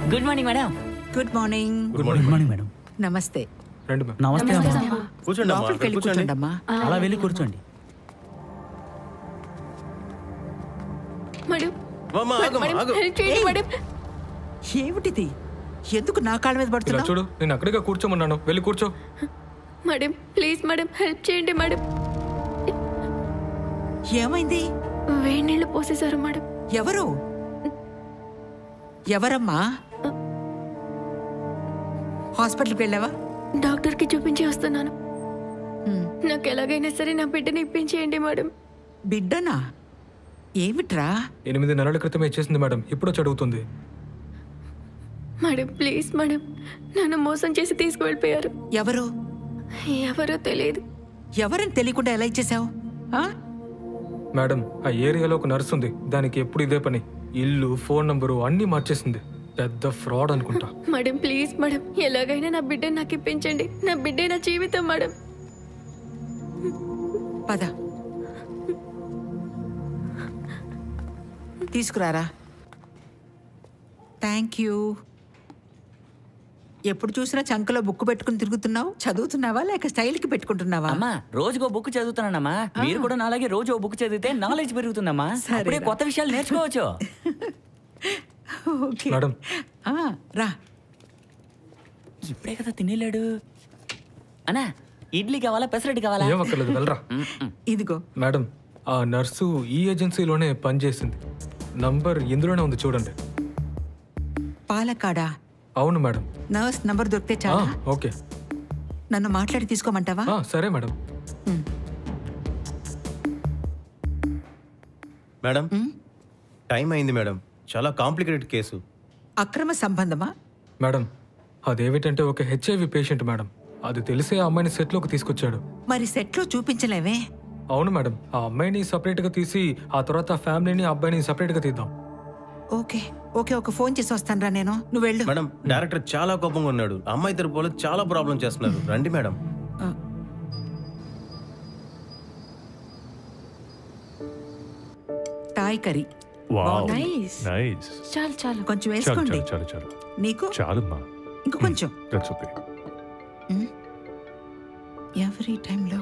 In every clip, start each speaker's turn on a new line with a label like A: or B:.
A: Good morning madam
B: good morning
C: good morning
D: morning madam
B: నమస్తే
C: రండి ma'am
D: నమస్తే అమ్మా
C: కూర్చోండి అమ్మా
B: లోపలికి
C: అక్కడ
B: వెళ్ళి
C: కూర్చోండి
B: కూర్చోండి అమ్మా
D: అలా వెళ్ళి కూర్చోండి
E: మేడం
C: అమ్మా, ఆగమ్మా,
E: మేడం
C: ఆగు.
E: హెల్ప్ చేయండి మేడం
B: ఏమిటిది ఎందుకు నా కాళ్ళ మీద
C: ఇలా
B: పడుతున్నావు
C: చూడు నేను అక్కడిగా కూర్చోమన్నాను వెళ్ళి కూర్చో
E: మేడం ప్లీజ్ మేడం హెల్ప్ చేయండి మేడం
B: ఏమైంది
E: వేడి నీళ్ళు పోసేశారు మేడం
B: ఎవరు ఎవరమ్మా హాస్పిటల్కి వెళ్ళావా
E: డాక్టర్కి చూపించి వస్తున్నాను
B: హ్మ్.
E: నాకు ఎలాగైనా సరే నా బిడ్డని ఇప్పించేయండి మేడం
B: బిడ్డనా ఏమిట్రా
C: ఎనిమిది నెలల క్రితమే ఇచ్చేసింది మేడం ఇప్పుడు వచ్చి అడుగుతుంది
E: మేడం ప్లీజ్ మేడం నన్ను మోసం చేసి తీసుకువెళ్ళిపోయారు
B: ఎవరు
E: ఎవరో తెలియదు
B: ఎవరని తెలియకుండా ఎలా ఇచ్చేసావు ఆ?
C: మేడం ఆ ఏరియాలో ఒక నర్స్ ఉంది దానికి ఎప్పుడు ఇదే పని ఇల్లు ఫోన్ నంబరు అన్నీ మార్చేసింది పెద్ద ఫ్రాడ్ అనుకుంటా
E: మేడం ప్లీజ్ మేడం ఎలాగైనా నా బిడ్డని నాకు ఇప్పించండి నా బిడ్డే నా జీవితం మేడం
B: పద తీసుకురారా థ్యాంక్ యూ ఎప్పుడు చూసినా చంకలో బుక్ పెట్టుకుని తిరుగుతున్నావు చదువుతున్నావా లేక స్టైల్కి పెట్టుకుంటున్నావా
A: అమ్మా రోజుకో బుక్ చదువుతానమ్మా మీరు కూడా నాలాగే రోజు ఓ బుక్ చదివితే నాలెడ్జ్ పెరుగుతుందమ్మా
B: సరేరా.
A: అప్పుడే కొత్త విషయాలు నేర్చుకోవచ్చు
B: ఓకే
C: మేడం
B: ఆ, రా
A: ఇప్పుడే కదా తినేలేడు అన్నా ఇడ్లీ కావాలా పెసరట్టు కావాలా
C: ఏం అక్కర్లేదు వెళ్ళరా
A: మ్, మ్.
B: ఇదిగో
C: మేడం ఆ నర్సు ఈ ఏజెన్సీలోనే పనిచేసింది నంబర్ ఇందులోనే ఉంది చూడండి
B: పాలకాడా
C: అవును మేడం
B: నర్స్ నంబర్ దొరికితే
C: ఆ,
B: చాలా
C: ఓకే
B: నన్ను మాట్లాడి తీసుకోమంటావా
C: ఆ, సరే మేడం
F: మేడం
B: ఉమ్,
F: టైం అయింది మేడం చాలా కాంప్లికేటెడ్ కేసు
B: అక్రమ సంబంధమా
C: మేడం అదేమిటంటే ఒక హెచ్ఐవి పేషెంట్ మేడం అది తెలిసే ఆ అమ్మాయిని సెట్లోకి తీసుకొచ్చాడు
B: మరి సెట్లో చూపించలేవే
C: అవును మేడం ఆ అమ్మాయిని సపరేట్గా తీసి ఆ తర్వాత ఆ ఫ్యామిలీని ఆ అబ్బాయిని సపరేట్గా తీద్దాం
B: ఓకే ఓకే ఒక ఫోన్ చేసి వస్తానురా నేను నువ్వు వెళ్ళు
F: మేడం డైరెక్టర్ చాలా కోపంగా ఉన్నాడు అమ్మాయి తరపు వాళ్ళు చాలా ప్రాబ్లం చేస్తున్నారు రండి మేడం
B: ఆ. టాయ్ కర్రీ
G: వావ్
E: నైస్
G: నైస్
E: చాలు చాలు
B: కొంచెం
G: చాలు
B: వేసుకోండి
G: చాలు చాలు చాలు
B: నీకు
G: చాలమ్మా
B: ఇంకో కొంచెం
G: దట్స్ ఓకే
B: ఎవరి టైంలో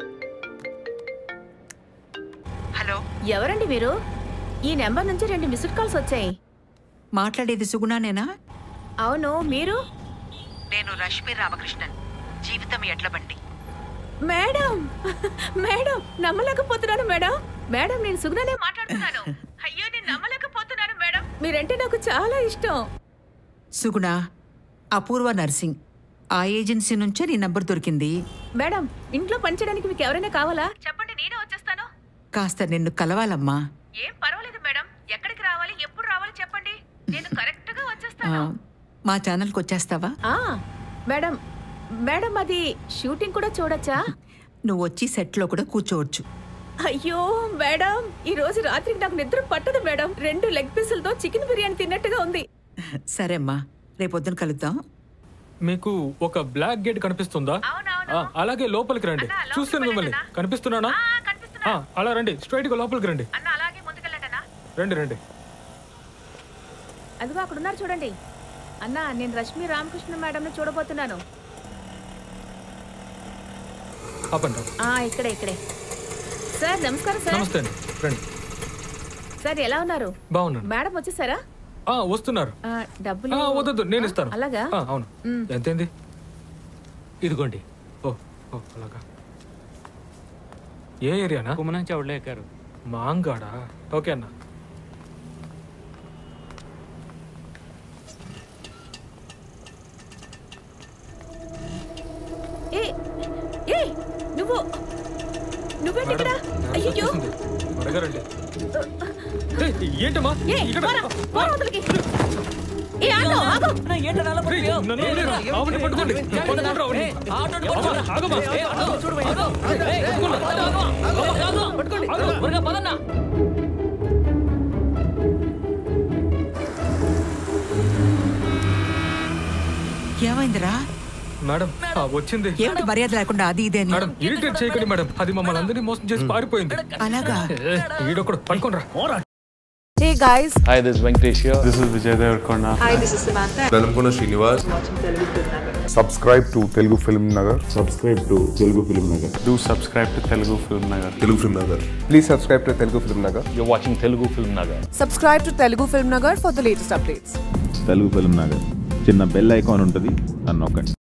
B: హలో
H: ఎవరండి మీరు ఈ నెంబర్ నుంచి రెండు మిస్డ్ కాల్స్ వచ్చాయి
B: మాట్లాడేది సుగుణానేనా
H: అవును మీరు
B: నేను రష్మి రామకృష్ణన్ జీవితం ఎట్ల బండి
H: మేడం మేడం నమ్మలేకపోతున్నాను మేడం మేడం నేను సుగుణనే మాట్లాడుతున్నాను అయ్యో నేను నమ్మలేకపోతున్నాను మేడం మీరంటే నాకు చాలా ఇష్టం
B: సుగుణ అపూర్వ నర్సింగ్ ఆ ఏజెన్సీ నుంచే నీ నంబర్ దొరికింది
H: మేడం ఇంట్లో పనిచేయడానికి మీకు ఎవరైనా కావాలా చెప్పండి నేనే వచ్చేస్తాను
B: కాస్త నిన్ను కలవాలమ్మా
H: ఏం పర్వాలేదు మేడం ఎక్కడికి రావాలి ఎప్పుడు రావాలి చెప్పండి నేను కరెక్ట్ గా
B: ఆ,
H: వచ్చేస్తాను
B: మా ఛానల్కి వచ్చేస్తావా
H: ఆ, మేడం మేడం అది షూటింగ్ కూడా చూడొచ్చా
B: నువ్వు వచ్చి సెట్లో కూడా కూర్చోవచ్చు
H: అయ్యో మేడం ఈ రోజు రాత్రికి నాకు నిద్ర పట్టదు మేడం రెండు లెగ్ పీసులతో చికెన్ బిర్యానీ తిన్నట్టుగా ఉంది
B: సరే అమ్మా రేపొద్దున కలుద్దాం
C: మీకు ఒక బ్లాక్ గేట్ కనిపిస్తుందా ఆ, అలాగే లోపలికి రండి చూస్తాను మిమ్మల్ని కనిపిస్తున్నానా ఆ, అలా రండి స్ట్రైట్ గా లోపలికి రండి
H: అన్న అలాగే ముందుకెళ్ళండి
C: రండి రండి
H: అదిగో అక్కడ ఉన్నారు చూడండి అన్న నేను రష్మి రామకృష్ణ మేడం చూడబోతున్నాను
C: ఆపండి
H: ఆ ఇక్కడే ఇక్కడే సార్ నమస్కారం సార్
C: నమస్తే అండి రండి
H: సార్ ఎలా ఉన్నారు
C: బాగున్నాను
H: మేడం వచ్చేసారా
C: ఆ, వస్తున్నారు
H: ఆ, డబ్బులు
C: ఆ, వద్దొద్దు నేను ఇస్తాను
H: అలాగా
C: ఆ, అవును
H: మ్.
C: ఎంతైంది ఇదిగోండి ఓ ఓ అలాగా ఏ ఏరియానా
D: కుమ్మనం చౌడలే ఎక్కారు
C: మాంగాడా ఓకే అన్న
H: ఏ ఏ నువ్వు నువ్వేంటి ఇక్కడ
C: మేడం,
H: అయ్యో
C: వచ్చేసింది. త్వరగా రండి ఏయ్, ఏంటమ్మా
H: ఏ
C: ఇక్కడ
H: పోరా, పోరా అవతలికి. ఏ ఆటో ఆగు
A: అన్నా, ఏంటన్నా అలా
C: రేయ్,
A: పడిపోయావు?
C: నన్ను వదిలేరా? ఆవిడని పట్టుకోండి. పట్టుకోండి, ఆవిడని.
A: ఏయ్, ఆటోని
C: ఆగు,
A: పట్టుకోరా.
C: ఆగమ్మా.
A: ఏయ్, ఆటో చూడు, ఆగు. ఏయ్, ఆగు, ఆగు, ఆగు. ఆగు, ఆగు. త్వరగా పదన్నా.
B: ఏమైందిరా
C: మేడం ఆ, వచ్చింది
B: ఏమిటి మర్యాద లేకుండా అది ఇదే అని
C: మేడం ఇరిటేట్ చేయకండి మేడం అది మమ్మల్ని అందరినీ మోసం చేసి పారిపోయింది
B: అలాగా
C: ఏ, ఈడొకడు పడుకోనరా
G: Hey guys,
I: Hi, this is Venkatesh here.
J: This is Vijay Devarkonda.
K: Velankonda Srinivas
L: subscribe to Telugu film Nagar
K: subscribe to Telugu film Nagar
J: Do subscribe to Telugu Film Nagar.
K: Telugu film Nagar
L: please subscribe to Telugu film Nagar
I: You're watching Telugu Film Nagar.
G: subscribe to Telugu Film Nagar for the latest updates.
M: Telugu film Nagar చిన్న bell icon ఉంటుంది నన్ను నొక్కండి